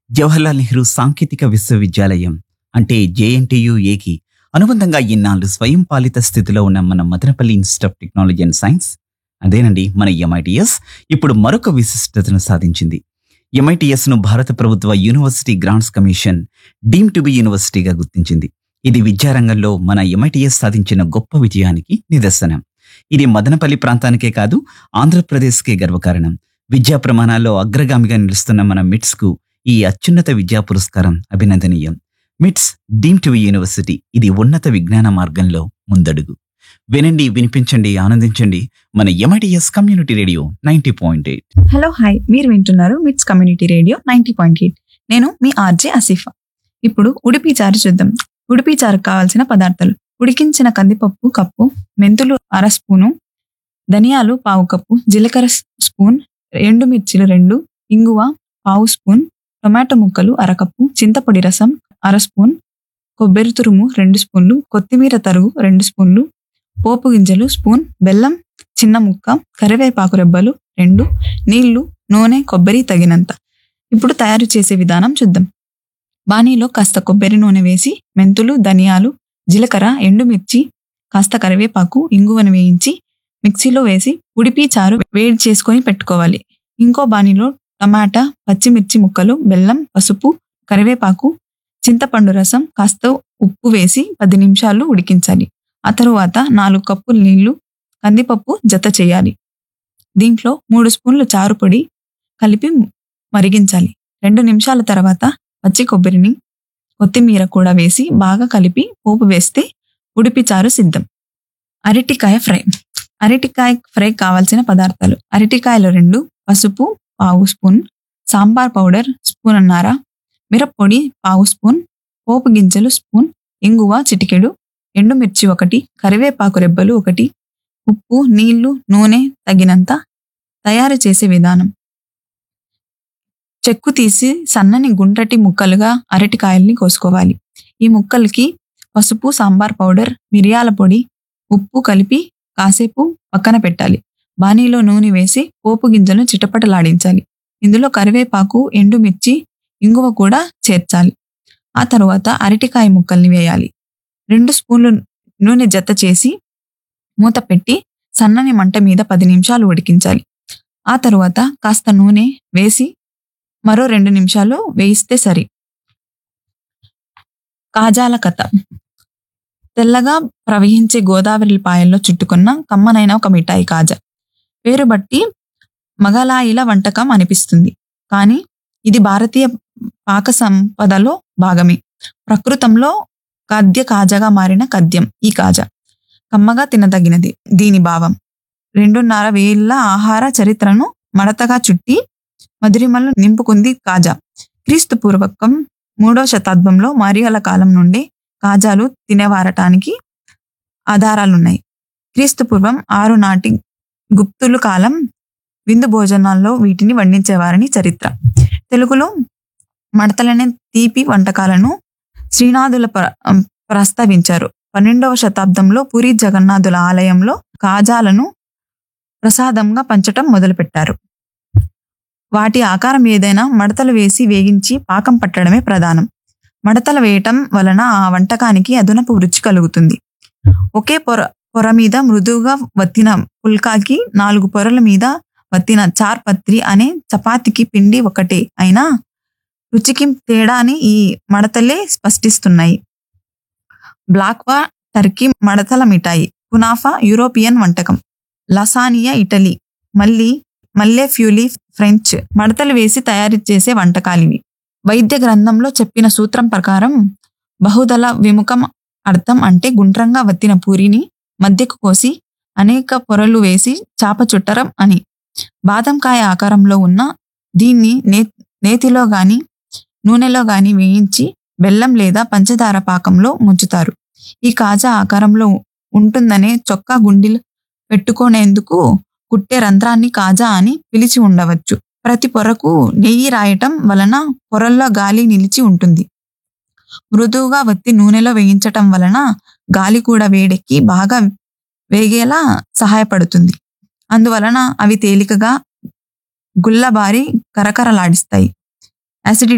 జవహర్లాల్ నెహ్రూ సాంకేతిక విశ్వవిద్యాలయం అంటే జేఎన్టీయుఏకి అనుబంధంగా ఇన్నాళ్ళు స్వయం పాలిత స్థితిలో ఉన్న మన Madanapalle Institute of Technology and Science అదేనండి మన ఎంఐటిఎస్ ఇప్పుడు మరొక విశిష్టతను సాధించింది ఎంఐటిఎస్ ను భారత ప్రభుత్వ University Grants Commission deem to be యూనివర్సిటీగా గుర్తించింది ఇది విద్యారంగంలో మన ఎంఐటిఎస్ సాధించిన గొప్ప విజయానికి నిదర్శనం ఇది మదనపల్లి ప్రాంతానికే కాదు ఆంధ్రప్రదేశ్కే గర్వకారణం విద్యా ప్రమాణాల్లో అగ్రగామిగా నిలుస్తున్న మన మిట్స్ కు ఈ అత్యున్నత విద్యా పురస్కారం అభినందనీయం మిట్స్ డీమ్ టు యూనివర్సిటీ ఇది ఉన్నత విజ్ఞాన మార్గంలో ముందడుగు వినండి వినిపించండి ఆనందించండి మన MITS community radio ninety point eight hello hi మీరు వింటున్నారు MITS community radio ninety point eight నేను మీ ఆర్జే ఆసిఫా ఇప్పుడు ఉడిపి చారు చూద్దాం ఉడిపి చారుకు కావాల్సిన పదార్థాలు ఉడికించిన కందిపప్పు కప్పు మెంతులు అర స్పూను ధనియాలు పావు కప్పు జీలకర్ర స్- స్పూన్ ఎండుమిర్చిలు రెండు ఇంగువ పావు స్పూన్ టొమాటో ముక్కలు అరకప్పు చింతపొడి రసం అర స్పూన్ కొబ్బరి తురుము రెండు స్పూన్లు కొత్తిమీర తరుగు రెండు స్పూన్లు పోపు గింజలు స్పూన్ బెల్లం చిన్న ముక్క కరివేపాకు రెబ్బలు రెండు నీళ్లు నూనె కొబ్బరి తగినంత ఇప్పుడు తయారు చేసే విధానం చూద్దాం బాణీలో కాస్త కొబ్బరి నూనె వేసి మెంతులు ధనియాలు జీలకర్ర ఎండుమిర్చి కాస్త కరివేపాకు ఇంగువను వేయించి మిక్సీలో వేసి ఉడిపి చారు వేడి చేసుకొని పెట్టుకోవాలి ఇంకో బాణీలో టమాటా పచ్చిమిర్చి ముక్కలు బెల్లం పసుపు కరివేపాకు చింతపండు రసం కాస్త ఉప్పు వేసి పది నిమిషాలు ఉడికించాలి ఆ తరువాత నాలుగు కప్పులు నీళ్లు కందిపప్పు జత చేయాలి దీంట్లో మూడు స్పూన్లు చారు పొడి కలిపి మరిగించాలి రెండు నిమిషాల తర్వాత పచ్చి కొబ్బరిని కొత్తిమీర కూడా వేసి బాగా కలిపి పోపు వేస్తే ఉడిపి చారు సిద్ధం అరటికాయ ఫ్రై అరటికాయ ఫ్రై కావాల్సిన పదార్థాలు అరటికాయలు రెండు పసుపు పావు స్పూన్ సాంబార్ పౌడర్ స్పూన్నర మిరప్పొడి పావు స్పూన్ పోపు గింజలు స్పూన్ ఇంగువ చిటికెడు ఎండుమిర్చి ఒకటి కరివేపాకు రెబ్బలు ఒకటి ఉప్పు నీళ్లు నూనె తగినంత తయారు చేసే విధానం చెక్కు తీసి సన్నని గుండ్రటి ముక్కలుగా అరటికాయల్ని కోసుకోవాలి ఈ ముక్కలకి పసుపు సాంబార్ పౌడర్ మిరియాల పొడి ఉప్పు కలిపి కాసేపు పక్కన పెట్టాలి బాణీలో నూనె వేసి పోపు గింజలను చిటపటలాడించాలి ఇందులో కరివేపాకు ఎండుమిర్చి ఇంగువ కూడా చేర్చాలి ఆ తరువాత అరటికాయ ముక్కల్ని వేయాలి రెండు స్పూన్లు నూనె జత చేసి మూత పెట్టి సన్నని మంట మీద పది నిమిషాలు ఉడికించాలి ఆ తరువాత కాస్త నూనె వేసి మరో రెండు నిమిషాలు వేయిస్తే సరి కాజాల కథ తెల్లగా ప్రవహించే గోదావరి పాయల్లో చుట్టుకున్న కమ్మనైన ఒక మిఠాయి కాజా పేరు బట్టి మగలాయిల వంటకం అనిపిస్తుంది కానీ ఇది భారతీయ పాక సంపదలో భాగమే ప్రకృతంలో ఖాద్య కాజాగా మారిన ఖద్యం ఈ కాజా కమ్మగా తినదగినది దీని భావం రెండున్నర వేల ఆహార చరిత్రను మడతగా చుట్టి మధురిమలు నింపుకుంది కాజా క్రీస్తు పూర్వకం మూడవ శతాబ్దంలో మరియల కాలం నుండి కాజాలు తినేవారటానికి ఆధారాలున్నాయి క్రీస్తు పూర్వం ఆరు నాటి గుప్తులు కాలం విందు భోజనాల్లో వీటిని వండించేవారని చరిత్ర తెలుగులో మడతలనే తీపి వంటకాలను శ్రీనాథుల ప్ర- ప్రస్తావించారు పన్నెండవ శతాబ్దంలో పూరి జగన్నాథుల ఆలయంలో కాజాలను ప్రసాదంగా పంచటం మొదలుపెట్టారు వాటి ఆకారం ఏదైనా మడతలు వేసి వేగించి పాకం పట్టడమే ప్రధానం మడతలు వేయటం వలన ఆ వంటకానికి అదనపు రుచి కలుగుతుంది ఒకే పొర పొర మీద మృదువుగా వత్తిన పుల్కాకి నాలుగు పొరల మీద వత్తిన చార్ పత్రి అనే చపాతీకి పిండి ఒకటే అయినా రుచికి తేడాని ఈ మడతలే స్పష్టిస్తున్నాయి బ్లాక్వా టర్కీ మడతల మిఠాయి కునాఫా యూరోపియన్ వంటకం లసానియా ఇటలీ మళ్ళీ మల్లె ఫ్యూలీ ఫ్రెంచ్ మడతలు వేసి తయారు చేసే వంటకాలివి వైద్య గ్రంథంలో చెప్పిన సూత్రం ప్రకారం బహుదల విముఖం అర్థం అంటే గుండ్రంగా వత్తిన పూరిని మధ్యకు కోసి అనేక పొరలు వేసి చాప చుట్టరం అని బాదంకాయ ఆకారంలో ఉన్న దీన్ని నే నేతిలో గాని నూనెలో గాని వేయించి బెల్లం లేదా పంచదార పాకంలో ముంచుతారు ఈ కాజా ఆకారంలో ఉంటుందనే చొక్కా గుండిలు పెట్టుకునేందుకు కుట్టే రంధ్రాన్ని కాజా అని పిలిచి ఉండవచ్చు ప్రతి పొరకు నెయ్యి రాయటం వలన పొరల్లో గాలి నిలిచి ఉంటుంది మృదువుగా వత్తి నూనెలో వేయించటం వలన గాలి కూడా వేడెక్కి బాగా వేగేలా సహాయపడుతుంది అందువలన అవి తేలికగా గుల్లబారి కరకరలాడిస్తాయి యాసిడిటీ